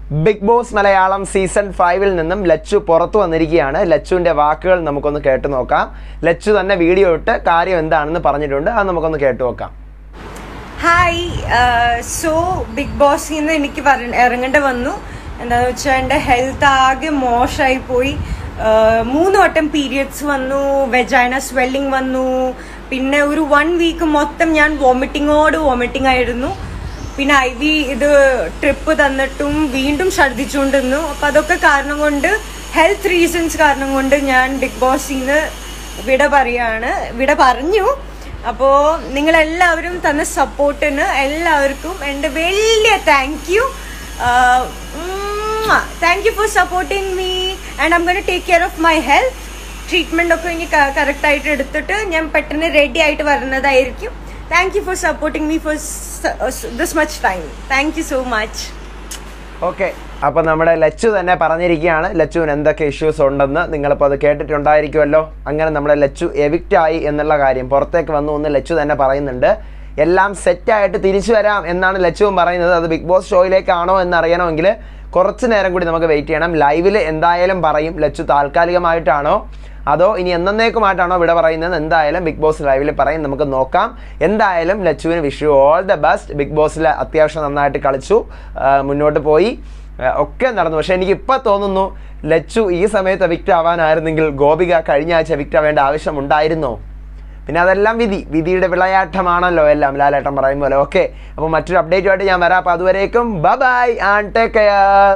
big boss Malayalam season ഫൈവിൽ നിന്നും ലച്ചു പുറത്തു വന്നിരിക്കുകയാണ് ലച്ചുവിൻ്റെ വാക്കുകൾ നമുക്കൊന്ന് കേട്ടു നോക്കാം ലച്ചു തന്നെ വീഡിയോ ഇട്ട് കാര്യം എന്താണെന്ന് പറഞ്ഞിട്ടുണ്ട് അത് നമുക്കൊന്ന് കേട്ടു നോക്കാം ഹായ് സോ ബിഗ് ബോസിൽ നിന്ന് എനിക്ക് പറ- ഇറങ്ങേണ്ടി വന്നു എന്താന്ന് വെച്ചാൽ എൻ്റെ ഹെൽത്ത് ആകെ മോശമായി പോയി ആഹ് മൂന്ന് വട്ടം പീരിയഡ്സ് വന്നു വെജൈന സ്വെല്ലിംഗ് വന്നു പിന്നെ ഒരു വൺ വീക്ക് മൊത്തം ഞാൻ വോമിറ്റിങ്ങോട് വോമിറ്റിംഗ് ആയിരുന്നു പിന്നെ ഐ വി ഇത് ട്രിപ്പ് തന്നിട്ടും വീണ്ടും ഛർദ്ദിച്ചുകൊണ്ടിരുന്നു അപ്പം അതൊക്കെ കാരണം കൊണ്ട് ഹെൽത്ത് റീസൺസ് കാരണം കൊണ്ട് ഞാൻ ബിഗ് ബോസിൽ നിന്ന് വിട പറയാണ് വിട പറഞ്ഞു അപ്പോ നിങ്ങളെല്ലാവരും തന്ന സപ്പോർട്ടിന് എല്ലാവർക്കും എൻ്റെ വലിയ thank you thank you for supporting me and I'm gonna take care of my health treatment ഒക്കെ ഇനി കറക്റ്റ് ആയിട്ട് എടുത്തിട്ട് ഞാൻ പെട്ടെന്ന് റെഡി ആയിട്ട് വരുന്നതായിരിക്കും thank you for supporting me for this much time thank you so much okay അപ്പോൾ നമ്മുടെ ലച്ചു തന്നെ പറഞ്ഞിരിക്കുകയാണ് ലച്ചുവിന് എന്തൊക്കെ ഇഷ്യൂസ് ഉണ്ടെന്ന് നിങ്ങളിപ്പോൾ അത് കേട്ടിട്ടുണ്ടായിരിക്കുമല്ലോ അങ്ങനെ നമ്മുടെ ലച്ചു എവിക്റ്റ് ആയി എന്നുള്ള കാര്യം പുറത്തേക്ക് വന്നു എന്ന് ലച്ചു തന്നെ പറയുന്നുണ്ട് എല്ലാം സെറ്റായിട്ട് തിരിച്ചു വരാം എന്നാണ് ലച്ചുവും പറയുന്നത് അത് ബിഗ് ബോസ് ഷോയിലേക്കാണോ എന്ന് അറിയണമെങ്കിൽ കുറച്ച് നേരം കൂടി നമുക്ക് വെയിറ്റ് ചെയ്യണം ലൈവിൽ എന്തായാലും പറയും ലച്ചു താൽക്കാലികമായിട്ടാണോ അതോ ഇനി എന്നേക്കുമായിട്ടാണോ ഇവിടെ പറയുന്നത് എന്തായാലും ബിഗ് ബോസ് ലൈവിൽ പറയും നമുക്ക് നോക്കാം എന്തായാലും ലച്ചുവിന് wish you all the best big ബോസിൽ അത്യാവശ്യം നന്നായിട്ട് കളിച്ചു ആ, മുന്നോട്ട് പോയി ആ, ഒക്കെ നടന്നു പക്ഷേ എനിക്ക് ഇപ്പോൾ തോന്നുന്നു ലച്ചു ഈ സമയത്ത് വിക്റ്റ് ആവാനായിരുന്നെങ്കിൽ ഗോപിക കഴിഞ്ഞ ആഴ്ച വിക്റ്റ് ആവേണ്ട ആവശ്യമുണ്ടായിരുന്നോ പിന്നെ അതെല്ലാം വിധി വിധിയുടെ വിളയാട്ടമാണല്ലോ എല്ലാം ലാലേട്ടൻ പറയും പോലെ ഓക്കെ അപ്പോൾ മറ്റൊരു അപ്ഡേറ്റുമായിട്ട് ഞാൻ വരാം അപ്പോൾ അതുവരേക്കും ബൈ ആൻഡ് ടേക്ക് കെയർ